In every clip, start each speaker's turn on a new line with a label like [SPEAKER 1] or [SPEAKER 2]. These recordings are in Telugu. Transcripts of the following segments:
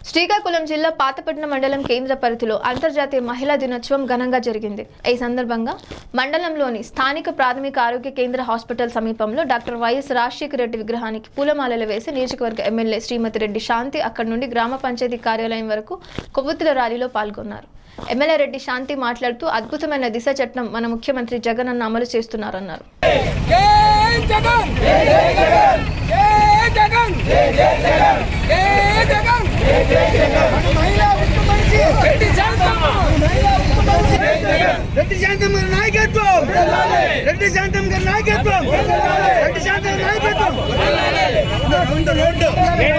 [SPEAKER 1] శ్రీకాకుళం జిల్లా పాతపట్నం మండలం కేంద్ర పరిధిలో అంతర్జాతీయ మహిళా దినోత్సవం ఘనంగా జరిగింది ఈ సందర్భంగా మండలంలోని స్థానిక ప్రాథమిక ఆరోగ్య కేంద్ర హాస్పిటల్ సమీపంలో డాక్టర్ వైఎస్ రాజశేఖర రెడ్డి విగ్రహానికి పూలమాలలు వేసి నియోజకవర్గ ఎమ్మెల్యే శ్రీమతి రెడ్డి శాంతి అక్కడి నుండి గ్రామ పంచాయతీ కార్యాలయం వరకు కొవ్వొత్తుల ర్యాలీలో పాల్గొన్నారు ఎమ్మెల్యే రెడ్డి శాంతి మాట్లాడుతూ అద్భుతమైన దిశ చట్టం మన ముఖ్యమంత్రి జగన్ అన్న అమలు చేస్తున్నారన్నారు
[SPEAKER 2] జై జగన్ జై జగన్ జై జగన్ జై జగన్ జై జగన్ జై జగన్ మన మహిళా ఉక్కు మనిషి రెడ్డి శాంతమ్మ మహిళా ఉక్కు మనిషి రెడ్డి శాంతమ్మ గారి నాయకత్వం రెడ్డి శాంతమ్మ గారి నాయకత్వం రెడ్డి శాంతమ్మ గారి నాయకత్వం రెండు రెండు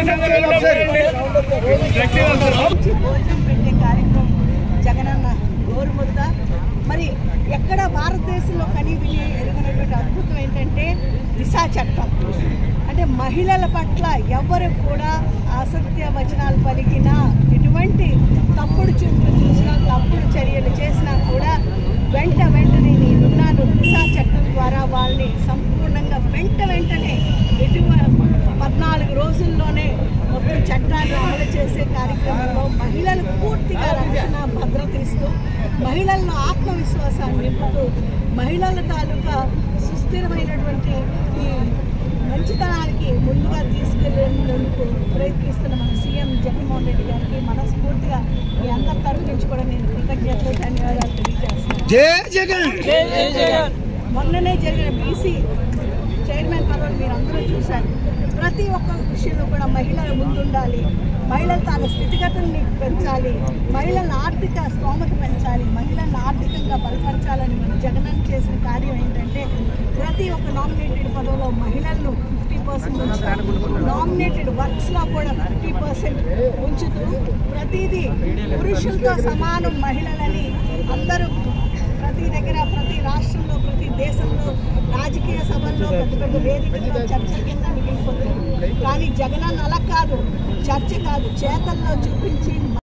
[SPEAKER 3] మంచి భోజనం పెట్టే కార్యక్రమం జగనన్న గోరుముద్ద మరి ఎక్కడ భారతదేశంలో కని విని ఎరుగనటువంటి అద్భుతం ఏంటంటే దిశా చట్టం అంటే మహిళల పట్ల ఎవరు కూడా అసత్య వచనాలు పలికినా ఎటువంటి తప్పుడు చూపులు చూసినా తప్పుడు చర్యలు చేసినా కూడా వెంట వెంటనే నేనున్నాను దిశా చట్టం ద్వారా వాళ్ళని సంపూర్ణంగా వెంట వెంటనే ఎటువంటి పద్నాలుగు రోజుల్లోనే మొత్తం చట్టాన్ని అమలు చేసే కార్యక్రమంలో మహిళలకు పూర్తిగా రక్షణ భద్రత ఇస్తూ మహిళలను ఆత్మవిశ్వాసాన్ని నింపుతూ మహిళల తాలూకా సుస్థిరమైనటువంటి ఈ మంచితనానికి ముందుగా తీసుకెళ్లేందుకు ప్రయత్నిస్తున్న మన సీఎం జగన్మోహన్ రెడ్డి గారికి మనస్ఫూర్తిగా మీ అందరి తరఫు నుంచి కూడా నేను కృతజ్ఞతలు ధన్యవాదాలు తెలియజేస్తున్నాను
[SPEAKER 2] జై జగన్ జై జగన్
[SPEAKER 3] మొన్ననే జరిగిన బీసీ చైర్మన్ పదవులు మీరు అందరూ చూశారు ప్రతి ఒక్క విషయంలో కూడా మహిళలు ముందుండాలి మహిళలు తాను స్థితిగతుల్ని పెంచాలి మహిళల ఆర్థిక స్తోమత పెంచాలి మహిళలను ఆర్థికంగా బలపరచాలని మన జగనన్న చేసిన కార్యం ఏంటంటే ప్రతి ఒక్క నామినేటెడ్ పదవిలో మహిళలను ఫిఫ్టీ పర్సెంట్ ఉంచుతారు నామినేటెడ్ వర్క్స్లో కూడా ఫిఫ్టీ పర్సెంట్ ఉంచుతూ ప్రతిదీ పురుషులతో సమానం మహిళలని అందరూ ప్రతి దగ్గర ప్రతి రాష్ట్రంలో ప్రతి దేశంలో రాజకీయ సభల్లో పెద్ద పెద్ద వేదికల్లో చర్చ కింద మిగిలిపోతుంది కానీ జగనన్న అలా కాదు చర్చ కాదు చేతల్లో చూపించి